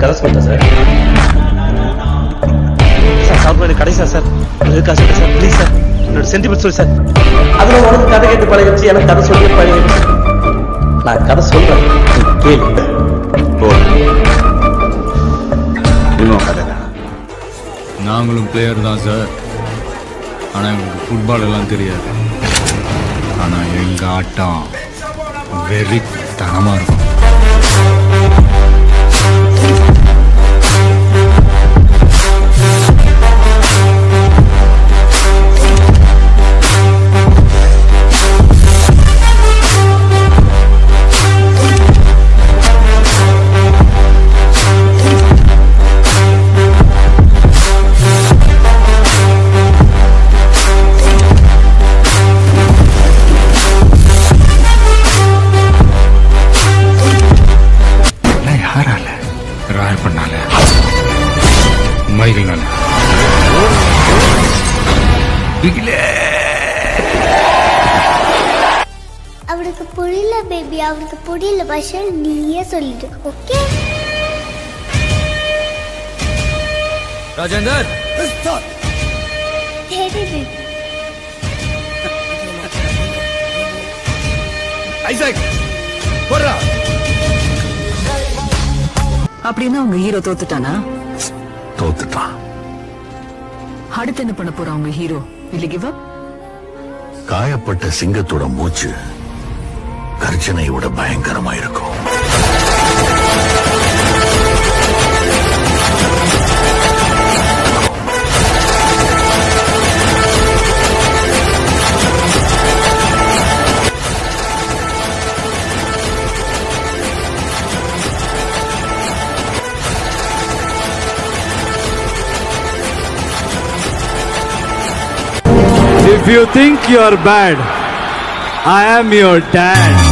கதை சொல்லிட்டேன் sir sir சாப்பிட எனக்கு கடைசா சார் இருக்கா சார் சார் ப்ளீஸ் சார் என்னோட சென்டிமெண்ட் சொல்லி சார் அதுல உனக்கு கதை கேட்டு பழகிடுச்சு எனக்கு கதை சொல்லி பழகிடுச்சு நான் கதை சொல்றேன் நீ கேளு இன்னும் கதை வேணாம் நாங்களும் பிளேயர் தான் சார் ஆனால் எங்களுக்கு ஃபுட்பால் எல்லாம் தெரியாது ஆனால் எங்கள் ஆட்டம் வெறித்தனமாக இருக்கும் எல்லாம் யாரால ராயப்பண்ணால மைகள்னால பிகிலே அவனுக்கு புரியல பேபி அவனுக்கு புரியல பஷர் நீயே சொல்லிடு ஓகே ராஜேந்தர் சரி பேபி ஐசக் போடுறா அப்படின்னா உங்க ஹீரோ தோத்துட்டானா தோத்துட்டான் அடுத்து என்ன பண்ண போறான் உங்க ஹீரோ இல்ல கிவ் அப் காயப்பட்ட சிங்கத்தோட மூச்சு கர்ஜனை விட பயங்கரமா இருக்கும் If you think you're bad, I am your dad.